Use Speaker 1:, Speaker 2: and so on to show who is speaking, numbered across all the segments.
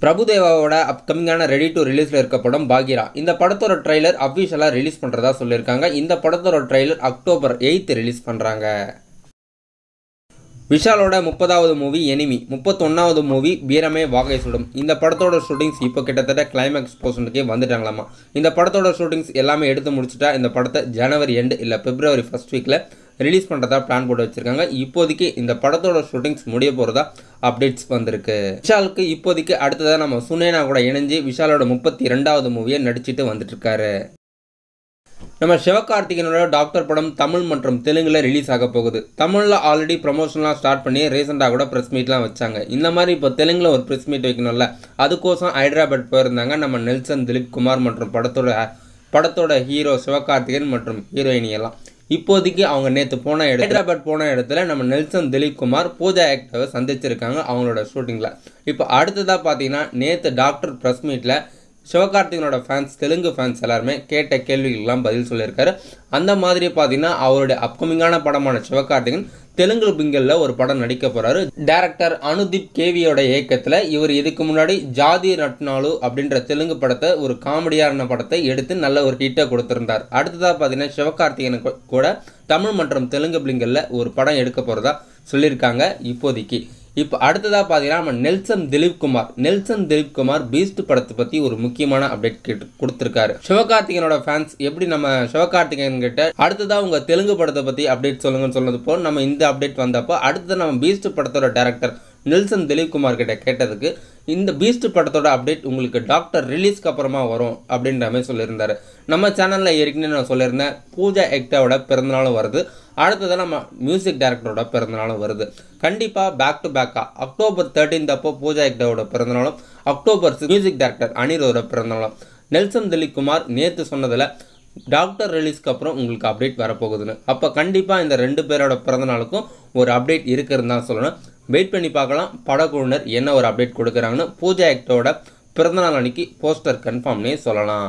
Speaker 1: பிரபுதேவாவோட அப்கமிங்கான ready to ரிலீஸில் இருக்க படம் பாகிரா இந்த படத்தோட ட்ரைலர் அஃபிஷியலாக ரிலீஸ் பண்ணுறதா சொல்லியிருக்காங்க இந்த படத்தோட ட்ரைலர் அக்டோபர் எயித் ரிலீஸ் பண்ணுறாங்க விஷாலோட முப்பதாவது மூவி எனிமி முப்பத்தொன்னாவது மூவி வீரமே வாகை சுடும் இந்த படத்தோட ஷூட்டிங்ஸ் இப்போ கிட்டத்தட்ட கிளைமேக்ஸ் போர்ஷனுக்கே வந்துட்டாங்களாமா இந்த படத்தோட ஷூட்டிங்ஸ் எல்லாமே எடுத்து முடிச்சுட்டா இந்த படத்தை ஜனவரி எண்டு இல்லை பிப்ரவரி ஃபர்ஸ்ட் வீக்கில் ரிலீஸ் பண்ணுறதா பிளான் போட்டு வச்சிருக்காங்க இப்போதைக்கு இந்த படத்தோட ஷூட்டிங்ஸ் முடிய போகிறதா அப்டேட்ஸ் வந்திருக்கு விஷாலுக்கு இப்போதைக்கு அடுத்ததாக நம்ம சுனேனா கூட இணைஞ்சு விஷாலோட முப்பத்தி ரெண்டாவது மூவியை நடிச்சிட்டு வந்துட்டு இருக்காரு நம்ம சிவகார்த்திகேயனோட டாக்டர் படம் தமிழ் மற்றும் தெலுங்குல ரிலீஸ் ஆக போகுது தமிழில் ஆல்ரெடி ப்ரமோஷன்லாம் ஸ்டார்ட் பண்ணி ரீசெண்டாக கூட ப்ரெஸ் மீட்லாம் வச்சாங்க இந்த மாதிரி இப்போ தெலுங்குல ஒரு ப்ரெஸ் மீட் வைக்கணும்ல அதுக்கோசம் ஹைதராபாத் போயிருந்தாங்க நம்ம நெல்சன் திலீப் குமார் மற்றும் படத்தோட படத்தோட ஹீரோ சிவகார்த்திகேயன் மற்றும் ஹீரோயினி எல்லாம் இப்போதைக்கு அவங்க நேற்று போன இடம் ஹைதராபாத் போன இடத்துல நம்ம நெல்சன் திலீப் குமார் பூஜா ஆக்டரை சந்திச்சிருக்காங்க அவங்களோட ஷூட்டிங்கில் இப்போ அடுத்ததாக பார்த்தீங்கன்னா நேற்று டாக்டர் ப்ரெஸ் மீட்டில் சிவகார்த்திகனோட ஃபேன்ஸ் தெலுங்கு ஃபேன்ஸ் எல்லாருமே கேட்ட கேள்விகளுக்கெல்லாம் பதில் சொல்லியிருக்காரு அந்த மாதிரி பார்த்தீங்கன்னா அவருடைய அப்கமிங்கான படமான சிவகார்த்திகன் தெலுங்கு பிங்கல்ல ஒரு படம் நடிக்க போறாரு டேரக்டர் அனுதீப் கேவியோட இயக்கத்தில் இவர் இதுக்கு முன்னாடி ஜாதி நட்னாலு அப்படின்ற தெலுங்கு படத்தை ஒரு காமெடியான படத்தை எடுத்து நல்ல ஒரு ஹிட்டை கொடுத்திருந்தார் அடுத்ததாக பார்த்தீங்கன்னா சிவகார்த்திகன் கூ- கூட தமிழ் மற்றும் தெலுங்கு பிளிங்கல்ல ஒரு படம் எடுக்க போறதா சொல்லியிருக்காங்க இப்போதைக்கு இப்போ அடுத்ததாக பார்த்தீங்கன்னா நம்ம நெல்சன் திலீப் குமார் நெல்சன் திலீப் குமார் பீஸ்ட் படத்தை பற்றி ஒரு முக்கியமான அப்டேட் கேட்டு கொடுத்துருக்காரு சிவகார்த்திகேயனோட ஃபேன்ஸ் எப்படி நம்ம சிவகார்த்திகேயன் கிட்ட அடுத்ததாக உங்கள் தெலுங்கு படத்தை பற்றி அப்டேட் சொல்லுங்கன்னு சொன்னது போல் நம்ம இந்த அப்டேட் வந்தப்போ அடுத்து நம்ம பீஸ்ட் படத்தோட டேரக்டர் நெல்சன் திலீப் குமார் கிட்ட கேட்டதுக்கு இந்த பீஸ்ட் படத்தோட அப்டேட் உங்களுக்கு டாக்டர் ரிலீஸ்க்கு அப்புறமா வரும் அப்படின்ற மாதிரி சொல்லியிருந்தாரு நம்ம சேனலில் ஏற்கனவே நான் சொல்லியிருந்தேன் பூஜா எக்டாவோட பிறந்தநாளும் வருது அடுத்தது நம்ம மியூசிக் டைரக்டரோட பிறந்தநாளும் வருது கண்டிப்பாக பேக் டு பேக்காக அக்டோபர் தேர்ட்டீன்த் அப்போ பூஜா எக்டாவோட பிறந்தநாளும் அக்டோபர் மியூசிக் டைரக்டர் அனிரோட பிறந்தநாளும் நெல்சன் திலீப் குமார் நேற்று சொன்னதில் டாக்டர் ரிலீஸ்க்கு அப்புறம் உங்களுக்கு அப்டேட் வரப்போகுதுன்னு அப்போ கண்டிப்பாக இந்த ரெண்டு பேரோட பிறந்த நாளுக்கும் ஒரு அப்டேட் இருக்குன்னு தான் சொல்லணும் வெயிட் பண்ணி பார்க்கலாம் படக்குழுவினர் என்ன ஒரு அப்டேட் கொடுக்குறாங்கன்னு பூஜா ஆக்டோட பிறந்தநாள் அன்னைக்கு போஸ்டர் கன்ஃபார்ம்னே சொல்லலாம்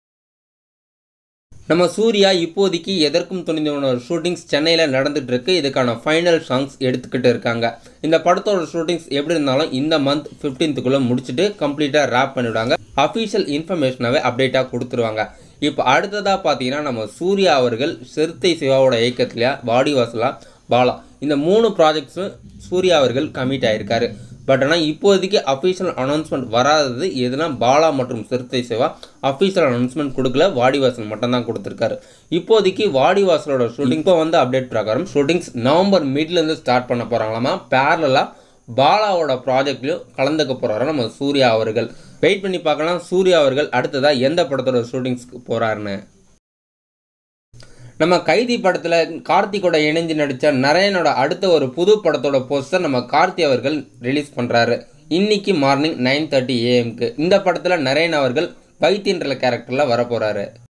Speaker 1: நம்ம சூர்யா இப்போதைக்கு எதற்கும் துணிந்தவனோட ஷூட்டிங்ஸ் சென்னையில் நடந்துட்டு இருக்கு இதுக்கான ஃபைனல் சாங்ஸ் எடுத்துக்கிட்டு இருக்காங்க இந்த படத்தோட ஷூட்டிங்ஸ் எப்படி இருந்தாலும் இந்த மந்த் ஃபிஃப்டீன்த்துக்குள்ளே முடிச்சுட்டு கம்ப்ளீட்டாக ரேப் பண்ணிவிடுவாங்க அஃபீஷியல் இன்ஃபர்மேஷனாகவே அப்டேட்டாக கொடுத்துருவாங்க இப்போ அடுத்ததாக பார்த்தீங்கன்னா நம்ம சூர்யா அவர்கள் சிறுத்தை சிவாவோட இயக்கத்துலையா வாடிவாசலா பாலா இந்த மூணு ப்ராஜெக்ட்ஸும் சூர்யா அவர்கள் கமிட் ஆயிருக்காரு பட் ஆனால் இப்போதைக்கு அஃபீஷியல் அனௌன்ஸ்மெண்ட் வராதது எதுனா பாலா மற்றும் சிறுத்தை சிவா அஃபீஷியல் அனௌன்ஸ்மெண்ட் கொடுக்கல வாடிவாசல் மட்டும் தான் கொடுத்துருக்காரு இப்போதைக்கு வாடிவாசலோட ஷூட்டிங் இப்போ வந்து அப்டேட் பிரகாரம் ஷூட்டிங்ஸ் நவம்பர் மிட்லேருந்து ஸ்டார்ட் பண்ண போகிறாங்களாமா பேரலாக பாலாவோட ப்ராஜெக்ட்லையும் கலந்துக்க போகிறாரு நம்ம சூர்யா அவர்கள் வெயிட் பண்ணி பார்க்கலாம் சூர்யா அவர்கள் அடுத்ததாக எந்த படத்தோட ஷூட்டிங்ஸ்க்கு போகிறாருன்னு நம்ம கைதி படத்தில் கார்த்திகோட இணைஞ்சு நடித்த நரேனோட அடுத்த ஒரு புது படத்தோட போஸ்டர் நம்ம கார்த்தி அவர்கள் ரிலீஸ் பண்ணுறாரு இன்னைக்கு மார்னிங் நைன் தேர்ட்டி ஏஎம்க்கு இந்த படத்தில் நரேன் அவர்கள் பைத்தியன்ற கேரக்டரில் வரப்போகிறாரு